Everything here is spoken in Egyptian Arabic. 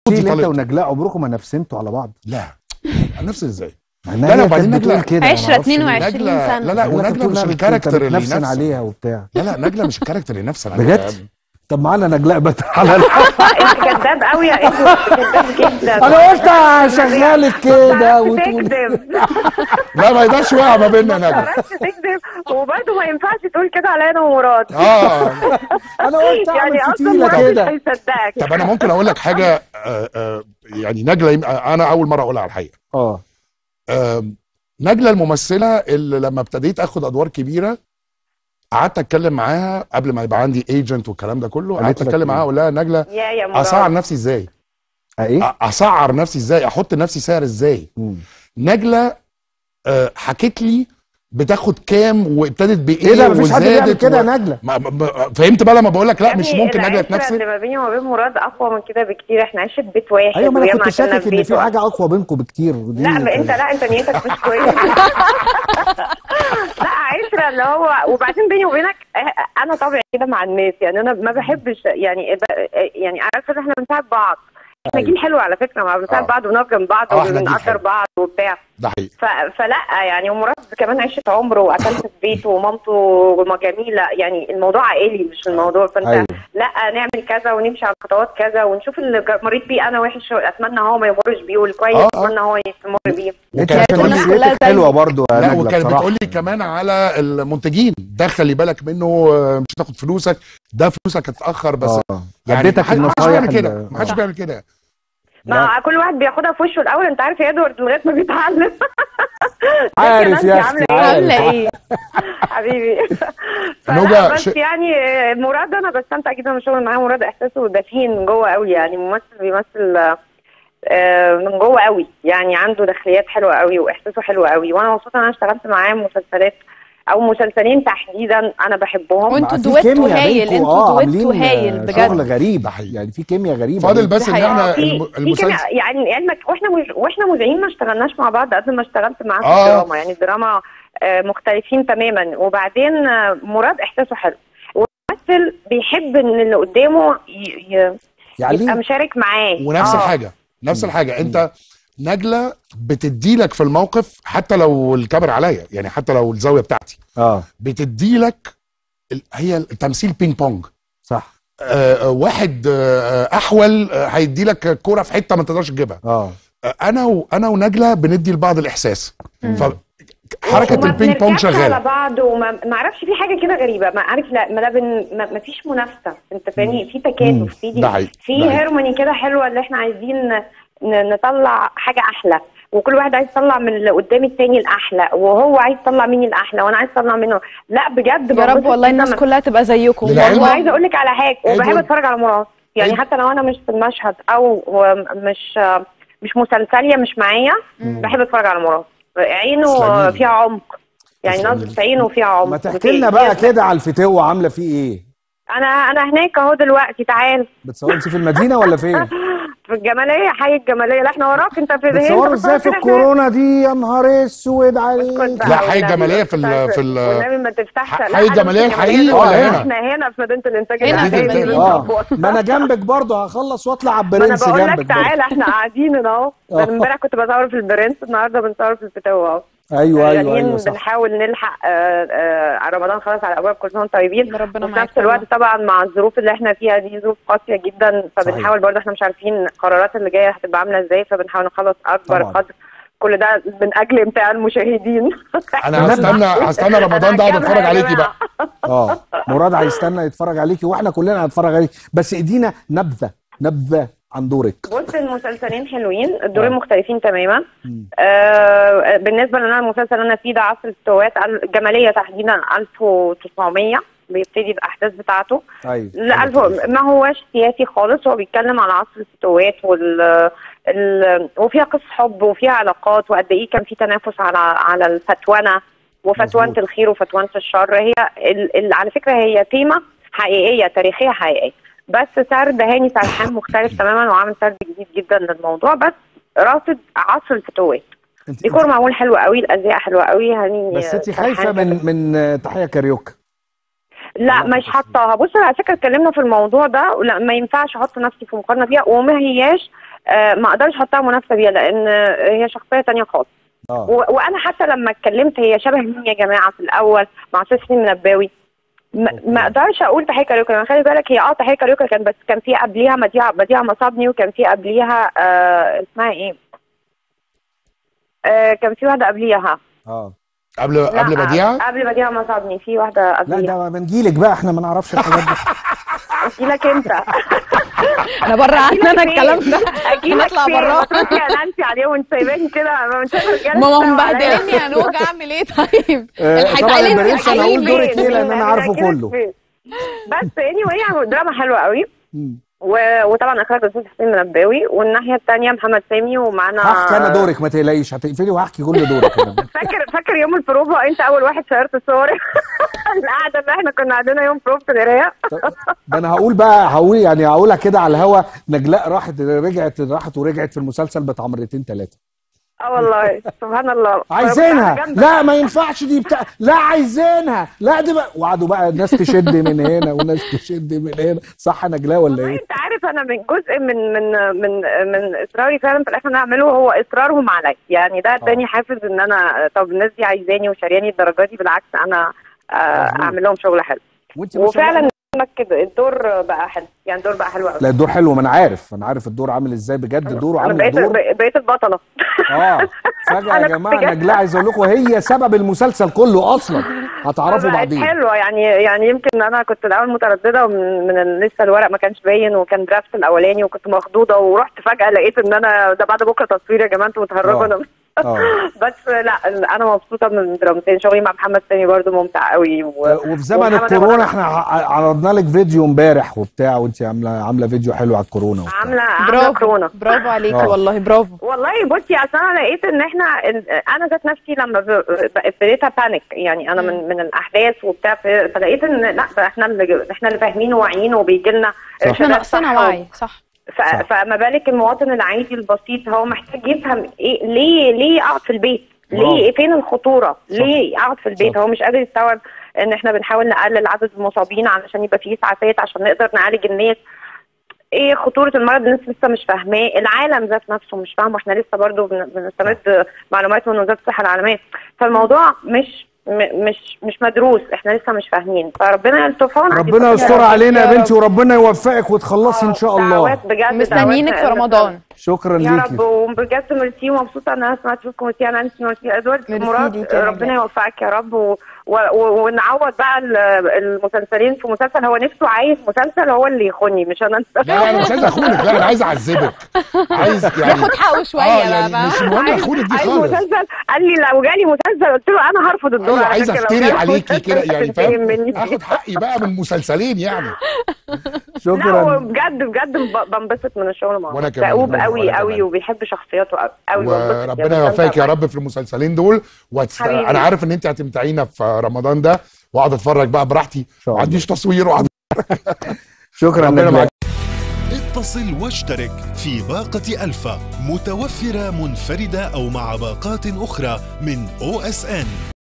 قلت انت طالبت. ونجلاء عمركم ما نفسنتوا على بعض لا نفس ازاي لا لا، لا وبعدين وبعدين نجلاء- بتقول كده أنا عشرة معرفش ليه. 22 نجلة سنة لا لا نجلاء ونجلة بتقول مش لا، بت- الكاركتر أنت اللي بتنفسن ينفسن عليها وبتاع لا لا نجلة مش الكاركتر اللي ينفسن عليها بجد؟ طب معانا نجلاء بتعالى انت كذاب قوي يا ايجو كذاب جدا انا قلت هشغلك كده وتقول تكذب لا ما يقدرش يقع ما بيننا يا نجلة بس تكذب وبرضه ما ينفعش تقول كده عليا انا ومراد اه انا قلت اعمل يعني اصلا فتيله مراد مش كده هيصدقك طب انا ممكن اقول لك حاجه آه، آه، يعني نجله يم- انا اول مره اقولها على الحقيقه اه آم، نجله الممثله اللي لما ابتديت اخد ادوار كبيره قعدت اتكلم معاها قبل ما يبقى عندي ايجنت والكلام ده كله قالت قعدت لك اتكلم إيه؟ معاها اقول لها نجله يا يا مراد اسعر نفسي ازاي آه، ايه أ- اسعر نفسي ازاي احط لنفسي سعر ازاي مم. نجله آه، حكت لي بتاخد كام وابتدت بايه ايه ده مفيش حد بيعمل وزادت كده و- يا نجله ما ما- ما- فهمت بقى لما بقول لك لا يا مش ابني ممكن نجله العشرة تنفسن اللي ما بيني وما بين مراد اقوى من كده بكتير احنا عشت بيت واحد ايوه ما انا وياما كنت عشنا شاكك ان بيت في واحد. حاجه اقوى بينكم بكتير ودي لا ما انت لا انت نيتك مش كويسه لا عشرة اللي هو وبعدين بيني وبينك اه، انا طبعي كده مع الناس يعني انا ما بحبش يعني ب- يعني عارفه ان احنا بنساعد بعض احنا جيل حلو على فكره ما بنساعد اه. بعض ونقف جنب بعض اه، احنا جيل وبنقدر حلو. بعض وبتاع ده حقيقي ف- فلا يعني ومراد كمان عشت عمره واكلت في بيته ومامته ما جميله يعني الموضوع عائلي مش الموضوع فانت أيوة. لا نعمل كذا ونمشي على خطوات كذا ونشوف اللي جا- مريت بيه انا وحش اتمنى هو ما يمرش بيه والكويس اه، اه. اتمنى هو يستمر بيه انت وكانت كمان الناس كلها نفسيتك زي- حلوه برضو يا لا نجله وكانت بصراحه بتقول لي كمان على المنتجين ده خلي بالك منه آه، مش هتاخد فلوسك ده فلوسك هتتاخر بس اه يعني اديتك ما حدش النصايح بيعمل كده ال- ما حدش آه. بيعمل كده ما كل واحد بياخدها في وشه الاول انت عارف يا ادوارد لغايه ما بيتعلم عارف نانسي يا عاملة اختي إيه؟ عاملة عارف ايه حبيبي نوجة، فلا بس ش- يعني آه، مراد انا بستمتع جدا بالشغل معاه مراد احساسه دفين من جوه قوي يعني ممثل بيمثل آه، من جوه قوي يعني عنده داخليات حلوه قوي واحساسه حلو قوي وانا مبسوطه ان انا اشتغلت معاه مسلسلات او مسلسلين تحديدا انا بحبهم وانتوا مع- في دويتو كيمياء هايل بينكوا، انتوا آه، دويتو عاملين، هايل آه، بجد شغل غريب ده حقيقي. يعني في كيمياء غريبه فاضل بينكوا. بس ان حقيقة. احنا في الم- في المسلسل كمان يعني علمك واحنا مج... واحنا مذيعين ما اشتغلناش مع بعض قد ما اشتغلت معاه في آه. الدراما يعني الدراما آه، مختلفين تماما وبعدين آه، مراد احساسه حلو والممثل بيحب ان اللي قدامه ي... ي... يبقى يعني مشارك معاه ونفس آه. الحاجه نفس الحاجه انت نجله بتديلك في الموقف حتى لو الكاميرا عليا يعني حتى لو الزاويه بتاعتي اه بتديلك ال- هي التمثيل بينج بونج صح آه، آه، واحد آه، احول آه، هيديلك كوره في حته ما تقدرش تجيبها اه آه، انا و... انا ونجله بندي لبعض الاحساس ف حركه وما البينج بونج بنركبش على شغاله بعض وما ما اعرفش في حاجه كده غريبه ما عارف لا ما, لا بن... ما... ما فيش منافسه انت فاهمني في مم. تكاتف في ده حقيقي، ده في حقيقي. هيرموني كده حلوه اللي احنا عايزين ن... نطلع حاجه احلى وكل واحد عايز يطلع من اللي قدام التاني الاحلى وهو عايز يطلع مني الاحلى وانا عايز اطلع منه لا بجد يا رب بنبسط والله جداً الناس كلها تبقى زيكم للعلم- والله وعايزه اقول لك على حاجه وبحب أيوة. اتفرج على مراد يعني أيوة. حتى لو انا مش في المشهد او هو مش مش مسلسليه مش معايا بحب اتفرج على مراد عينه تسلميلي. فيها عمق يعني تسلميلي. نظرة عينه فيها عمق ما تحكي لنا بقى كده على الفتوه عامله فيه ايه انا انا هناك اهو دلوقتي تعال بتصوروا انت في المدينه ولا فين في الجماليه حي الجماليه لا احنا وراك انت في بتصوروا ازاي في الكورونا دي يا نهار اسود عليك لا، حي الجمالية في ال- في ال- والنبي ما تفتحش حي لا، أنا الجمالية مش في الحقيقي الجمالية ولا دلوقتي. هنا؟ احنا هنا في مدينه الانتاج هنا الإعلامي في اللي اه بنشوفه. ما انا جنبك برضه هخلص واطلع على ما انا البرنس بقول جنبك لك برضه. تعالى احنا قاعدين هنا اهو آه. انا امبارح كنت بصور في البرنس النهارده بنصور في الفتاوى اهو ايوه ايوه يعني ايوه صح بنحاول نلحق آه، آه، رمضان خلاص على ابواب كل سنه وانتم طيبين ربنا وفي معاك نفس الوقت والله. طبعا مع الظروف اللي احنا فيها دي ظروف قاسيه جدا فبنحاول برضه احنا مش عارفين القرارات اللي جايه هتبقى عامله ازاي فبنحاول نخلص اكبر طبعاً. قدر كل ده من اجل امتاع المشاهدين انا هستنى هستنى رمضان ده اقعد أنا اتفرج هركبها يا عليكي جماعة. بقى اه مراد هيستنى يتفرج عليكي واحنا كلنا هنتفرج عليك بس ادينا نبذه نبذه عن دورك بص المسلسلين حلوين الدورين آه. مختلفين تماما مم. آه بالنسبه لنا المسلسل اللي انا فيه ده عصر الفتوات الجماليه تحديدا 1900 بيبتدي الاحداث بتاعته ايوه لا الف- ما هوش سياسي خالص هو بيتكلم على عصر الفتوات وال ال... وفيها قصص حب وفيها علاقات وقد ايه كان في تنافس على على الفتونه وفتوانه مظبوط. الخير وفتوانه الشر هي ال... ال... على فكره هي تيمه حقيقيه تاريخيه حقيقيه بس سرد هاني سرحان مختلف تماما وعامل سرد جديد جدا للموضوع بس راصد عصر الفتوات انت ديكور معمول حلو قوي الازياء حلوه قوي هاني بس انت سرحان خايفه من من آه، تحيه كاريوكا لا لا، مش بس- حاطاها بص على فكره اتكلمنا في الموضوع ده لا ما ينفعش احط نفسي في مقارنه فيها وما هياش آه، ما اقدرش احطها منافسه بيها لان هي شخصيه تانية خالص اه و- وانا حتى لما اتكلمت هي شبه مين يا جماعه في الاول مع استاذ حسين منباوي ما أوكي. ما اقدرش اقول تحيه كاريوكا انا خلي بالك هي اه تحيه كاريوكا كان بس كان في قبليها مديعه مديعه مصابني وكان في قبليها آه اسمها ايه آه كان في واحده قبليها اه قبل لا، قبل بديعه قبل بديعه مصابني في واحده لا قبليها ده بنجيلك بقى احنا ما نعرفش الحاجات دي احكي لك انت انا بره عننا الكلام ده اكيد هنطلع براه يا نانسي عليهم وانت سايباني كده ما مش شايفه الرجاله ما هم بتساوي عليا. مبهدليني يا نوج اعمل ايه طيب آه، الحاجة طبعا اللي انت البرنس انا حقيقي هقول دورك فين؟ ايه لان انا عارفه كده كله فين. بس اني وهي دراما حلوه قوي مم. و- وطبعا اخراج الاستاذ حسين منباوي والناحيه الثانيه محمد سامي ومعانا هحكي انا دورك ما تقلقيش هتقفلي وهحكي كل دورك انا فاكر فاكر يوم البروفا انت اول واحد شيرت صوري القعده اللي احنا كنا قاعدين يوم بروفا القرايه ده انا هقول بقى هقول يعني هقولها كده على الهوا نجلاء راحت رجعت راحت ورجعت في المسلسل بتاع مرتين ثلاثه اه والله سبحان الله عايزينها جامدة. لا ما ينفعش دي بتاع لا عايزينها لا دي بقى وقعدوا بقى الناس تشد من هنا وناس تشد من هنا صح يا نجلاء ولا والله ايه؟ انت عارف انا من جزء من من من من اصراري فعلا في الاخر إن أنا اعمله هو اصرارهم عليا يعني ده اداني حافز ان انا طب الناس دي عايزاني وشارياني الدرجه دي بالعكس انا آه، مظبوط. اعمل لهم شغل حلو وانت ما شاء الله وفعلا مكد الدور بقى حلو يعني الدور بقى حلو قوي لا الدور حلو ما انا عارف انا عارف الدور عامل ازاي بجد دوره انا عامل بقيت دور بقيت البطله اه فجاه يا أنا جماعه بجد. نجلاء عايز اقول لكم هي سبب المسلسل كله اصلا هتعرفوا بقت بعدين حلوه يعني يعني يمكن انا كنت الاول متردده ومن من ال- لسه الورق ما كانش باين وكان درافت الاولاني وكنت مخضوضه ورحت فجاه لقيت ان انا ده بعد بكره تصوير يا جماعه انتوا متهرجوا آه. انا اه بس لا انا مبسوطه من درامتين شغلي مع محمد سامي برضو ممتع قوي و... وفي زمن ومحمد الكورونا أبو احنا ع- عرضنا لك فيديو امبارح وبتاع وانت عامله عامله فيديو حلو على الكورونا وبتاع. عامله عامله برافو كورونا برافو عليكي آه. والله برافو والله بصي اصل انا لقيت ان احنا ال- انا ذات نفسي لما ب- ب- ابتديت بانيك يعني انا من من الاحداث وبتاع ف- فلقيت ان لا ده احنا اللي احنا اللي فاهمين وواعيين وبيجي لنا احنا ناقصنا وعي صح ف- صح. فما بالك المواطن العادي البسيط هو محتاج يفهم ايه ليه ليه اقعد في البيت؟ برافو. ليه فين الخطوره؟ ليه اقعد في البيت؟ صح. هو مش قادر يستوعب ان احنا بنحاول نقلل عدد المصابين علشان يبقى فيه اسعافات عشان نقدر نعالج الناس ايه خطوره المرض الناس لسه مش فاهماه العالم ذات نفسه مش فاهمه احنا لسه برضو بن- بنستمد معلومات من وزاره الصحه العالميه فالموضوع مش م- مش مش مدروس احنا لسه مش فاهمين فربنا يلطفها ربنا يستر علينا يا بنتي وربنا يوفقك وتخلصي ان شاء الله دعوات بجد مستنيينك في دعوات- رمضان شكرا يا ليكي رب وبجد ميرسي ومبسوطه ان انا سمعت فيكم ميرسي يا نانسي ميرسي يا ادوارد ميرسي مراد ليكي يا ربنا نجلاء. يوفقك يا رب و... و... و... ونعوض بقى ال- المسلسلين في مسلسل هو نفسه عايز مسلسل هو اللي يخوني مش انا لا لا انا مش عايز اخونك لا انا عايز اعذبك عايز يعني ياخد حقه شويه اه بقى يعني بقى. مش مهم عايز- اخونك دي عايز خالص مسلسل قال لي لو جالي مسلسل قلت له انا هرفض الدور ايوه على عايز فكرة، لو افتري جالي عليكي مسلسل كده يعني تنتقم فاهم مني. اخد حقي بقى من مسلسلين يعني لا شكرا بجد بجد ب- بنبسط من الشغل معاه وأنا كمان، دؤوب وأنا قوي قوي كمان. وبيحب شخصياته قوي وربنا يوفقك يا رب في المسلسلين دول وهتست... حبيبي. انا عارف ان انت هتمتعينا في رمضان ده واقعد اتفرج بقى براحتي شاء ما الله. عنديش تصوير واقعد شكرا ربنا نجلاء معاك. اتصل واشترك في باقة ألفا متوفرة منفردة أو مع باقات أخرى من OSN